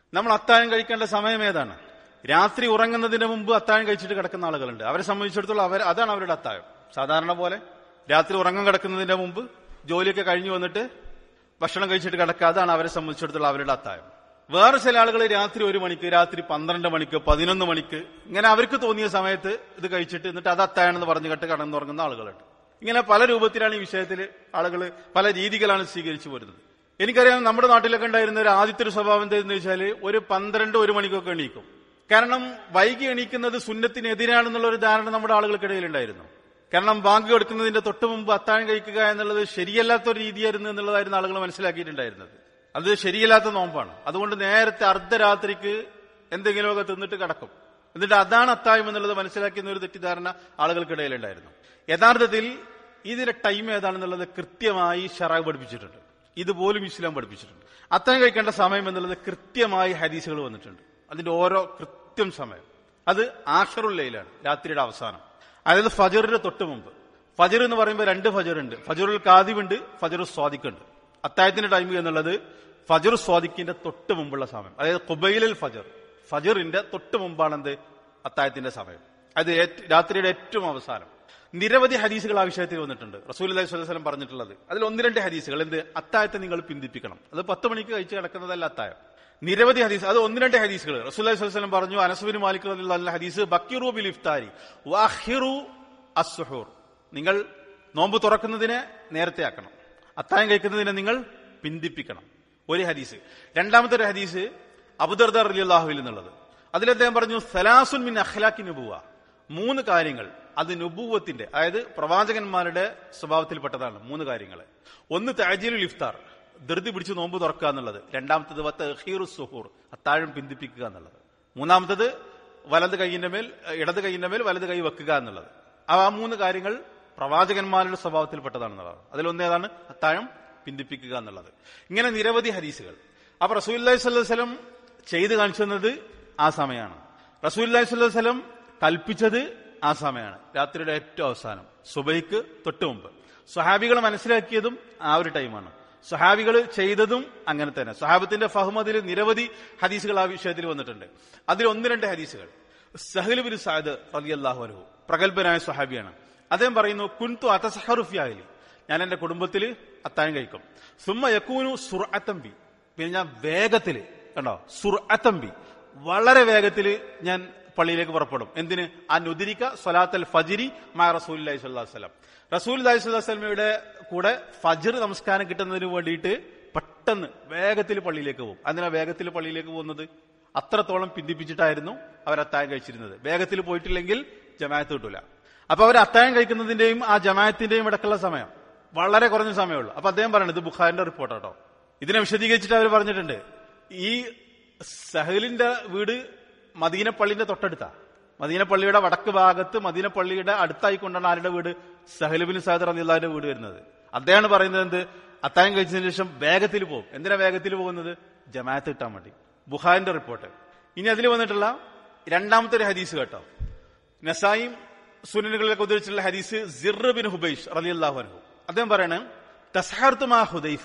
നമ്മൾ അത്താഴം കഴിക്കേണ്ട സമയം ഏതാണ് രാത്രി ഉറങ്ങുന്നതിന് മുമ്പ് അത്താഴം കഴിച്ചിട്ട് കിടക്കുന്ന ആളുകളുണ്ട് അവരെ സംബന്ധിച്ചിടത്തോളം അവർ അതാണ് അവരുടെ അത്താഴം സാധാരണ പോലെ രാത്രി ഉറങ്ങാൻ കിടക്കുന്നതിന്റെ മുമ്പ് ജോലിയൊക്കെ കഴിഞ്ഞു വന്നിട്ട് ഭക്ഷണം കഴിച്ചിട്ട് കിടക്കുക അതാണ് അവരെ സംബന്ധിച്ചിടത്തോളം അവരുടെ അത്താഴം വേറെ ചില ആളുകൾ രാത്രി ഒരു മണിക്ക് രാത്രി പന്ത്രണ്ട് മണിക്ക് പതിനൊന്ന് മണിക്ക് ഇങ്ങനെ അവർക്ക് തോന്നിയ സമയത്ത് ഇത് കഴിച്ചിട്ട് എന്നിട്ട് അത് അത്താഴമെന്ന് പറഞ്ഞു കേട്ട് കടന്നുറങ്ങുന്ന ആളുകളുണ്ട് ഇങ്ങനെ പല രൂപത്തിലാണ് ഈ വിഷയത്തിൽ ആളുകൾ പല രീതികളാണ് സ്വീകരിച്ചു വരുന്നത് എനിക്കറിയാം നമ്മുടെ നാട്ടിലൊക്കെ ഉണ്ടായിരുന്ന ഒരു ആദ്യത്തെ ഒരു സ്വഭാവം എന്താണെന്ന് വെച്ചാൽ ഒരു പന്ത്രണ്ട് ഒരു മണിക്കൊക്കെ എണീക്കും കാരണം വൈകി എണീക്കുന്നത് സുന്നത്തിനെതിരാണെന്നുള്ള ഒരു ധാരണ നമ്മുടെ ആളുകൾക്കിടയിൽ ഉണ്ടായിരുന്നു കാരണം ബാങ്ക് കൊടുക്കുന്നതിന്റെ തൊട്ട് മുമ്പ് അത്താഴം കഴിക്കുക എന്നുള്ളത് ശരിയല്ലാത്ത ഒരു രീതിയായിരുന്നു എന്നുള്ളതായിരുന്നു ആളുകൾ മനസ്സിലാക്കിയിട്ടുണ്ടായിരുന്നത് അത് ശരിയല്ലാത്ത നോമ്പാണ് അതുകൊണ്ട് നേരത്തെ അർദ്ധരാത്രിക്ക് എന്തെങ്കിലുമൊക്കെ തിന്നിട്ട് കിടക്കും എന്നിട്ട് അതാണ് അത്താഴം എന്നുള്ളത് മനസ്സിലാക്കിയ ഒരു തെറ്റിദ്ധാരണ ആളുകൾക്കിടയിലുണ്ടായിരുന്നു യഥാർത്ഥത്തിൽ ഇതിന്റെ ടൈം ഏതാണെന്നുള്ളത് കൃത്യമായി ഷറാഗ് പഠിപ്പിച്ചിട്ടുണ്ട് ഇതുപോലും ഇസ്ലാം പഠിപ്പിച്ചിട്ടുണ്ട് അത്താഴം കഴിക്കേണ്ട സമയം എന്നുള്ളത് കൃത്യമായി ഹദീസുകൾ വന്നിട്ടുണ്ട് അതിന്റെ ഓരോ കൃത്യം സമയം അത് ആഷറുല്ലയിലാണ് രാത്രിയുടെ അവസാനം അതായത് ഫജറിന്റെ തൊട്ട് മുമ്പ് ഫജർ എന്ന് പറയുമ്പോൾ രണ്ട് ഫജർ ഉണ്ട് ഫജറുൽ കാദിബുണ്ട് ഫജറു സ്വാദിഖുണ്ട് അത്താഴത്തിന്റെ ടൈം എന്നുള്ളത് ഫജർ സ്വാദിഖിന്റെ തൊട്ട് മുമ്പുള്ള സമയം അതായത് കുബൈലിൽ ഫജർ ഫജറിന്റെ തൊട്ട് മുമ്പാണ് എന്ത് അത്താഴത്തിന്റെ സമയം അത് ഏറ്റ്- രാത്രിയുടെ ഏറ്റവും അവസാനം നിരവധി ഹദീസുകൾ ആ വിഷയത്തിൽ വന്നിട്ടുണ്ട് റസൂൽ അലൈഹി സ്വലം പറഞ്ഞിട്ടുള്ളത് അതിൽ ഒന്ന് രണ്ട് ഹദീസുകൾ എന്ത് അത്താഴത്തെ നിങ്ങൾ പിന്തിപ്പിക്കണം അത് പത്ത് മണിക്ക് കഴിച്ച് കിടക്കുന്നതല്ല അത്താഴം നിരവധി ഹദീസ് അത് ഒന്ന് രണ്ട് ഹദീസുകൾ റസൂൽ അലൈഹി സ്വലം പറഞ്ഞു അനസുബിന് മാലിക് റളിയല്ലാഹു ഹദീസ് ബക്കിറു ബിൽ ഇഫ്താരി വാഹിറു അസ്സുഹൂർ നിങ്ങൾ നോമ്പ് തുറക്കുന്നതിനെ നേരത്തെ ആക്കണം അത്താഴം കഴിക്കുന്നതിനെ നിങ്ങൾ പിന്തിപ്പിക്കണം ഒരു ഹദീസ് രണ്ടാമത്തെ ഒരു ഹദീസ് അബുദർദർ അലിയല്ലാഹുവിൽ നിന്നുള്ളത് അതിൽ അദ്ദേഹം പറഞ്ഞു സലാസുൻ മിൻ അഖ്ലാഖി നുബുവ മൂന്ന് കാര്യങ്ങൾ അത് നുബൂവത്തിന്റെ അതായത് പ്രവാചകന്മാരുടെ സ്വഭാവത്തിൽപ്പെട്ടതാണ് മൂന്ന് കാര്യങ്ങൾ ഒന്ന് താജീലുൽ ഇഫ്താർ ധൃതി പിടിച്ച് നോമ്പ് തുറക്കുക എന്നുള്ളത് രണ്ടാമത്തത് വത്തഹീറു സുഹൂർ അത്താഴം പിന്തിപ്പിക്കുക എന്നുള്ളത് മൂന്നാമത്തത് വലത് കൈയിന്റെ മേൽ ഏഹ്, ഇടത് കൈയിന്റെ മേൽ വലത് കൈ വെക്കുക എന്നുള്ളത് ആ മൂന്ന് കാര്യങ്ങൾ പ്രവാചകന്മാരുടെ സ്വഭാവത്തിൽപ്പെട്ടതാണെന്നുള്ളതാണ് അതിലൊന്നേതാണ് അത്താഴം പിന്തിപ്പിക്കുക എന്നുള്ളത് ഇങ്ങനെ നിരവധി ഹദീസുകൾ അപ്പൊ റസൂല്ലി സ്വല്ലം ചെയ്ത് കാണിച്ചു തന്നത് ആ സമയമാണ് റസൂല്ലി സ്വല്ലം കൽപ്പിച്ചത് ആ സമയമാണ് രാത്രിയുടെ ഏറ്റവും അവസാനം സുബൈക്ക് തൊട്ട് മുമ്പ് സ്വഹാബികൾ മനസ്സിലാക്കിയതും ആ ഒരു ടൈമാണ് സ്വഹാബികൾ ചെയ്തതും അങ്ങനെ തന്നെ സ്വഹാബത്തിന്റെ ഫഹ്മദിൽ നിരവധി ഹദീസുകൾ ആ വിഷയത്തിൽ വന്നിട്ടുണ്ട് അതിൽ ഒന്ന് രണ്ട് ഹദീസുകൾ സഹൽ ബിൻ സാദ് റളിയല്ലാഹു അൻഹു പ്രഗത്ഭനായ സ്വഹാബിയാണ് അദ്ദേഹം പറയുന്നു കുൻതു അതസഹറുഫിയായി ഞാൻ എന്റെ കുടുംബത്തിൽ അത്താഴം കഴിക്കും സുമ്മ യക്കൂനു സുർഅത്തമ്പി പിന്നെ ഞാൻ വേഗത്തില് കണ്ടോ സുർഅത്തമ്പി വളരെ വേഗത്തില് ഞാൻ പള്ളിയിലേക്ക് പുറപ്പെടും എന്തിന് ആ നുദിരിക്ക സ്വലാത്തൽ ഫജിരി മാ റസൂൽ സ്വല്ലല്ലാഹു അലൈഹി വസല്ലം റസൂൽ അലൈഹി സ്വലമയുടെ കൂടെ ഫജർ നമസ്കാരം കിട്ടുന്നതിന് വേണ്ടിയിട്ട് പെട്ടെന്ന് വേഗത്തിൽ പള്ളിയിലേക്ക് പോകും അതിനാ വേഗത്തിൽ പള്ളിയിലേക്ക് പോകുന്നത് അത്രത്തോളം പിന്തിപ്പിച്ചിട്ടായിരുന്നു അവർ അത്താഴം കഴിച്ചിരുന്നത് വേഗത്തിൽ പോയിട്ടില്ലെങ്കിൽ ജമാഅത്ത് കിട്ടൂല അപ്പൊ അവർ അത്താഴം കഴിക്കുന്നതിന്റെയും ആ ജമാഅത്തിന്റെയും ഇടക്കുള്ള സമയം വളരെ കുറഞ്ഞ സമയമുള്ളൂ അപ്പൊ അദ്ദേഹം പറയുന്നത് ഇത് ബുഖാരിന്റെ റിപ്പോർട്ടാട്ടോ ഇതിനെ വിശദീകരിച്ചിട്ട് അവർ പറഞ്ഞിട്ടുണ്ട് ഈ സഹലിന്റെ വീട് മദീന പള്ളിന്റെ തൊട്ടടുത്താ മദീന പള്ളിയുടെ വടക്ക് ഭാഗത്ത് മദീന പള്ളിയുടെ അടുത്തായിക്കൊണ്ടാണ് ആരുടെ വീട് സഹലുബിൻ സാദർ അലിള്ളാന്റെ വീട് വരുന്നത് അദ്ദേഹമാണ് പറയുന്നത് എന്ത് അത്താഴം കഴിച്ചതിന് ശേഷം വേഗത്തിൽ പോകും എന്തിനാ വേഗത്തിൽ പോകുന്നത് ജമാഅത്ത് കിട്ടാൻ വേണ്ടി ബുഖാരിന്റെ റിപ്പോർട്ട് ഇനി അതിൽ വന്നിട്ടുള്ള രണ്ടാമത്തെ ഒരു ഹദീസ് കേട്ടോ നസായും സുനനുകളിലൊക്കെ ഉദ്ധരിച്ചിട്ടുള്ള ഹദീസ് സിർ ബിൻ ഹുബൈഷ് റളിയല്ലാഹു അൻഹു അദ്ദേഹം പറയണേ തസ്ഹർത്തുമാ ഹുദൈഫ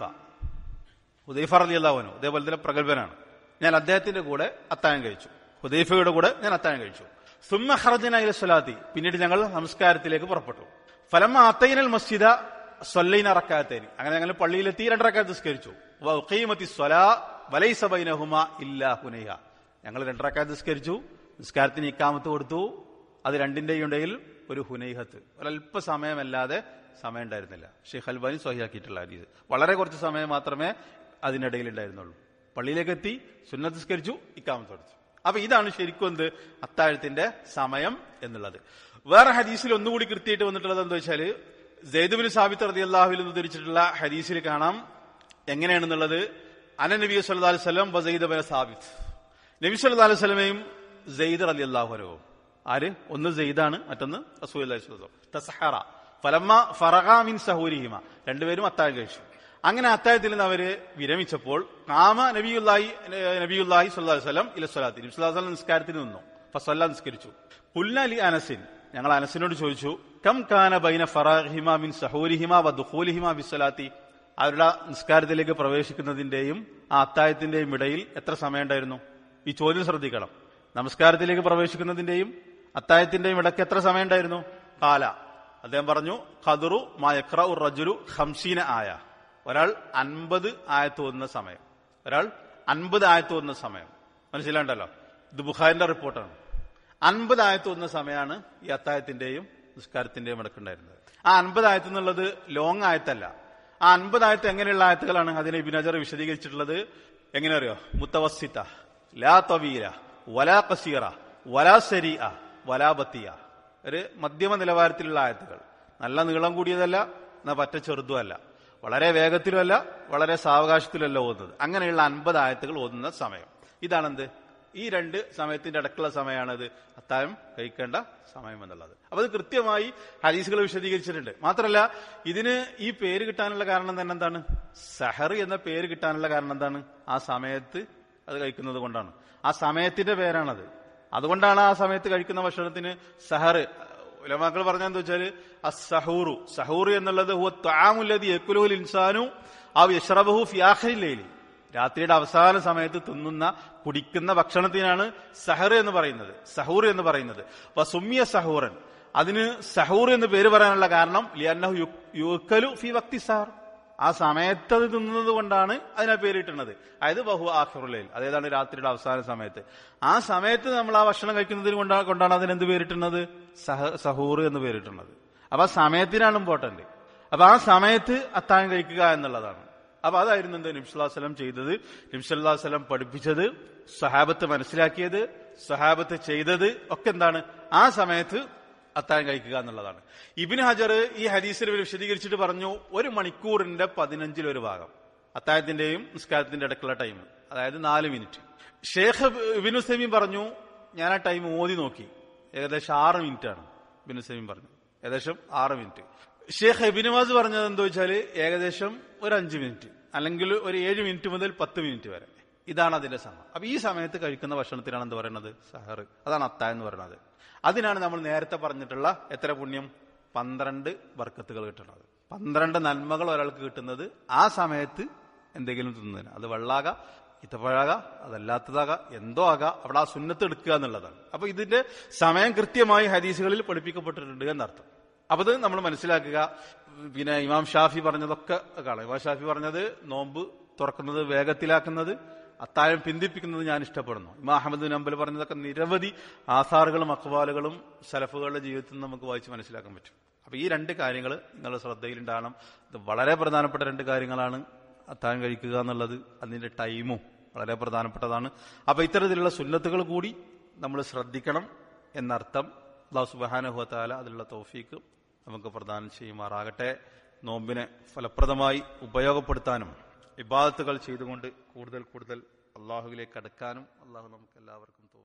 ഹുദൈഫ റളിയല്ലാഹു അൻഹു അതേപോലെ തന്നെ പ്രഗത്ഭനാണ് ഞാൻ അദ്ദേഹത്തിന്റെ കൂടെ അത്താഴം കഴിച്ചു ഹുദൈഫയുടെ കൂടെ ഞാൻ അത്താഴം കഴിച്ചു സുമ്മ ഖറജന ഇല സ്വലാത്തി പിന്നീട് ഞങ്ങൾ നമസ്കാരത്തിലേക്ക് പുറപ്പെട്ടു ഫലമ്മ അത്തൈനൽ മസ്ജിദ സൊല്ലൈന റക്കാത്തേനി അങ്ങനെ ഞങ്ങൾ പള്ളിയിലെത്തി രണ്ടറക്കാത്ത് നിസ്കരിച്ചു വഖീമത്തി സ്വലാ വലൈസ ബൈനഹുമ ഇല്ലാ ഹുനൈഹ ഞങ്ങൾ രണ്ടറക്കാത്ത് നിസ്കരിച്ചു നിസ്കാരത്തിന് ഇക്കാമത്ത് കൊടുത്തു അത് രണ്ടിന്റെയും ഇടയിൽ ഒരു ഹുനൈഹത്ത് ഒരല്പ സമയമല്ലാതെ സമയം ഉണ്ടായിരുന്നില്ല ഷെയ്ഖ് അൽബാനി സ്വഹിയാക്കിയിട്ടുള്ള ഹദീസ് വളരെ കുറച്ച് സമയം മാത്രമേ അതിനിടയിൽ ഉണ്ടായിരുന്നുള്ളൂ പള്ളിയിലേക്ക് എത്തി സുന്നത്ത് നിസ്കരിച്ചു ഇക്കാമത്ത് കൊടുത്തു അപ്പൊ ഇതാണ് ശരിക്കും എന്ത് അത്താഴത്തിന്റെ സമയം എന്നുള്ളത് വേറെ ഹദീസിൽ ഒന്നുകൂടി കൃത്യമായിട്ട് വന്നിട്ടുള്ളത് എന്താ വെച്ചാല് ജയ്ദുബിൻ സാബിത്ത് റതി അള്ളാഹുവിൽ നിന്ന് ധരിച്ചിട്ടുള്ള ഹദീസിൽ കാണാം എങ്ങനെയാണെന്നുള്ളത് അന നബി സല്ലാ അലൈഹി സ്വലം ബസൈദബിൻ സാബിത്ത് നബി സല്ലാ അലൈഹി സ്വലമയും ജയ്ദ് റലി അള്ളാഹുരവും ആര് ഒന്ന് ജയ്ദാണ് മറ്റൊന്ന് റസൂൽ അലൈഹി സ്വലം തസഹറ ഫലമ്മ ഫറഹാമിൻ സഹൂരിഹിമ രണ്ടുപേരും അത്താഴം കഴിച്ചു അങ്ങനെ അത്താഴത്തിൽ നിന്ന് അവര് വിരമിച്ചപ്പോൾ കാമ നബിയുല്ലാഹി നബിയുല്ലാഹി സ്വല്ലല്ലാഹു അലൈഹി വസല്ലം ഇല സ്വലാത്തി നബി സ്വല്ലല്ലാഹു അലൈഹി വസല്ലം നിസ്കാരത്തിന് നിന്നു ഫസല്ല നിസ്കരിച്ചു കുല്ലലി അനസിൻ ഞങ്ങൾ അനസിനോട് ചോദിച്ചു കം കാന ബൈന ഫറാഹിമ മിൻ സഹൂരിഹിമ വ ദുഖൂലിഹിമ ബിസ്വലാത്തി അവരുടെ നിസ്കാരത്തിലേക്ക് പ്രവേശിക്കുന്നതിന്റെയും ആ അത്താഴത്തിന്റെയും ഇടയിൽ എത്ര സമയം ഉണ്ടായിരുന്നു ഈ ചോദ്യം ശ്രദ്ധിക്കണം നമസ്കാരത്തിലേക്ക് പ്രവേശിക്കുന്നതിന്റെയും അത്തായത്തിന്റെയും ഇടയ്ക്ക് എത്ര സമയം ഉണ്ടായിരുന്നു കാല അദ്ദേഹം പറഞ്ഞു ഖദറു മയക്ര ഉർ റജുലു ഹംസീന ആയ ഒരാൾ അൻപത് ആയത്ത് ഓതുന്ന സമയം ഒരാൾ അൻപത് ആയത്ത് ഓതുന്ന സമയം മനസ്സിലാണ്ടല്ലോ ഇത് ബുഖാരിന്റെ റിപ്പോർട്ടാണ് അൻപത് ആയത്ത് ഓതുന്ന സമയമാണ് ഈ അത്തായത്തിന്റെയും നിസ്കാരത്തിന്റെയും ഇടക്കുണ്ടായിരുന്നത് ആ അൻപത് ആയത്ത് എന്നുള്ളത് ലോങ് ആയത്തല്ല ആ അൻപത് ആയത്ത് എങ്ങനെയുള്ള ആയത്തുകളാണ് അതിനെ ഇബിനജർ വിശദീകരിച്ചിട്ടുള്ളത് എങ്ങനെ അറിയോ മുത്തവസിത്ത ലാ തവീല വലാ കസീറ വലാ സരിഅ വലാ ബത്തിയ ഒരു മധ്യമ നിലവാരത്തിലുള്ള ആയത്തുകൾ നല്ല നീളം കൂടിയതല്ല എന്നാ പറ്റ ചെറുതുമല്ല വളരെ വേഗത്തിലുമല്ല വളരെ സാവകാശത്തിലല്ല ഓതുന്നത് അങ്ങനെയുള്ള അൻപത് ആയത്തുകൾ ഓതുന്ന സമയം ഇതാണെന്ത് ഈ രണ്ട് സമയത്തിന്റെ ഇടക്കുള്ള സമയമാണത് അത്താഴം കഴിക്കേണ്ട സമയം എന്നുള്ളത് അപ്പൊ അത് കൃത്യമായി ഹദീസുകൾ വിശദീകരിച്ചിട്ടുണ്ട് മാത്രമല്ല ഇതിന് ഈ പേര് കിട്ടാനുള്ള കാരണം തന്നെ എന്താണ് സഹർ എന്ന പേര് കിട്ടാനുള്ള കാരണം എന്താണ് ആ സമയത്ത് അത് കഴിക്കുന്നത് കൊണ്ടാണ് ആ സമയത്തിന്റെ പേരാണത് അതുകൊണ്ടാണ് ആ സമയത്ത് കഴിക്കുന്ന ഭക്ഷണത്തിന് സഹർ ഉലമാക്കൾ പറഞ്ഞെന്താ വെച്ചാല് അസഹൂറു സഹൂർ എന്നുള്ളത് ഹുവ ത്വാമുല്ലതി യക്കുലുൽ ഇൻസാനു ആ യഷ്റബഹു ഫിയാഖിലേലി രാത്രിയുടെ അവസാന സമയത്ത് തിന്നുന്ന കുടിക്കുന്ന ഭക്ഷണത്തിനാണ് സഹർ എന്ന് പറയുന്നത് സഹൂർ എന്ന് പറയുന്നത് അപ്പൊ സുമ്മിയ സഹൂറൻ അതിന് സഹൂർ എന്ന് പേര് പറയാനുള്ള കാരണം ലിയന്നഹു യു- യുക്കലു ഫി വക്തി സഹർ ആ സമയത്ത് അത് തിന്നുന്നത് കൊണ്ടാണ് അതിനെ പേരിട്ടുന്നത് അതായത് ബഹു ആഖിറുലയിൽ അതേതാണ് രാത്രിയുടെ അവസാന സമയത്ത് ആ സമയത്ത് നമ്മൾ ആ ഭക്ഷണം കഴിക്കുന്നതിന് കൊണ്ടാണ് കൊണ്ടാണ് അതിന് എന്ത് പേരിട്ടുന്നത് സഹ സഹൂർ എന്ന് പേരിട്ടുന്നത് അപ്പൊ ആ സമയത്തിനാണ് ഇമ്പോർട്ടന്റ് അപ്പൊ ആ സമയത്ത് അത്താഴം കഴിക്കുക എന്നുള്ളതാണ് അപ്പൊ അതായിരുന്നു എന്ത് നിംസുല്ലാസ്ലം ചെയ്തത് നിംസല്ലാസ്ലം പഠിപ്പിച്ചത് സഹാബത്ത് മനസ്സിലാക്കിയത് സഹാബത്ത് ചെയ്തത് ഒക്കെ എന്താണ് ആ സമയത്ത് അത്താഴം കഴിക്കുക എന്നുള്ളതാണ് ഇബിൻ ഹജർ ഈ ഹദീസിൽ വിശദീകരിച്ചിട്ട് പറഞ്ഞു ഒരു മണിക്കൂറിന്റെ പതിനഞ്ചിലൊരു ഭാഗം അത്താഴത്തിന്റെയും നിസ്കാരത്തിന്റെ ഇടയ്ക്കുള്ള ടൈം അതായത് നാല് മിനിറ്റ് ഷേഖ് ഇബിനു സെമീൻ പറഞ്ഞു ഞാൻ ആ ടൈം ഓതി നോക്കി ഏകദേശം ആറ് മിനിറ്റ് ആണ് ഇബിനു സെമീൻ പറഞ്ഞു ഏകദേശം ആറ് മിനിറ്റ് ഷേഖ് എബിനുവാസ് പറഞ്ഞത് എന്താ വെച്ചാല് ഏകദേശം ഒരു അഞ്ച് മിനിറ്റ് അല്ലെങ്കിൽ ഒരു ഏഴ് മിനിറ്റ് മുതൽ പത്ത് മിനിറ്റ് വരെ ഇതാണ് അതിന്റെ സമയം അപ്പൊ ഈ സമയത്ത് കഴിക്കുന്ന ഭക്ഷണത്തിനാണ് എന്ത് പറയുന്നത് സഹർ അതാണ് അത്ത എന്ന് പറയുന്നത് അതിനാണ് നമ്മൾ നേരത്തെ പറഞ്ഞിട്ടുള്ള എത്ര പുണ്യം പന്ത്രണ്ട് വർക്കത്തുകൾ കിട്ടുന്നത് പന്ത്രണ്ട് നന്മകൾ ഒരാൾക്ക് കിട്ടുന്നത് ആ സമയത്ത് എന്തെങ്കിലും തിന്നതിന് അത് വെള്ളാക ഇത്തപ്പഴാക അതല്ലാത്തതാക എന്തോ ആകാ അവിടെ ആ സുന്നത്ത് എടുക്കുക എന്നുള്ളതാണ് അപ്പൊ ഇതിന്റെ സമയം കൃത്യമായി ഹദീസുകളിൽ പഠിപ്പിക്കപ്പെട്ടിട്ടുണ്ട് എന്നർത്ഥം അപ്പൊ ഇത് നമ്മൾ മനസ്സിലാക്കുക പിന്നെ ഇമാം ഷാഫി പറഞ്ഞതൊക്കെ കാണാം ഇമാം ഷാഫി പറഞ്ഞത് നോമ്പ് തുറക്കുന്നത് വേഗത്തിലാക്കുന്നത് അത്താഴം പിന്തിപ്പിക്കുന്നത് ഞാൻ ഇഷ്ടപ്പെടുന്നു ഇമാം അഹമ്മദ് നമ്പൽ പറഞ്ഞതൊക്കെ നിരവധി ആധാറുകളും അക്വാലുകളും സലഫുകളുടെ ജീവിതത്തിൽ നിന്ന് നമുക്ക് വായിച്ച് മനസ്സിലാക്കാൻ പറ്റും അപ്പൊ ഈ രണ്ട് കാര്യങ്ങൾ നിങ്ങളുടെ ശ്രദ്ധയിലുണ്ടാകണം ഇത് വളരെ പ്രധാനപ്പെട്ട രണ്ട് കാര്യങ്ങളാണ് അത്താഴം കഴിക്കുക എന്നുള്ളത് അതിന്റെ ടൈമും വളരെ പ്രധാനപ്പെട്ടതാണ് അപ്പൊ ഇത്തരത്തിലുള്ള സുന്നത്തുകൾ കൂടി നമ്മൾ ശ്രദ്ധിക്കണം എന്നർത്ഥം അള്ളാഹു സുബാനുഹത്താല അതിലുള്ള തോഫീക്ക് നമുക്ക് പ്രദാനം ചെയ്യുമാറാകട്ടെ നോമ്പിനെ ഫലപ്രദമായി ഉപയോഗപ്പെടുത്താനും ഇബാദത്തുകൾ ചെയ്തുകൊണ്ട് കൂടുതൽ കൂടുതൽ അള്ളാഹുവിലേക്ക് അടുക്കാനും അള്ളാഹു നമുക്ക് എല്ലാവർക്കും തോന്നും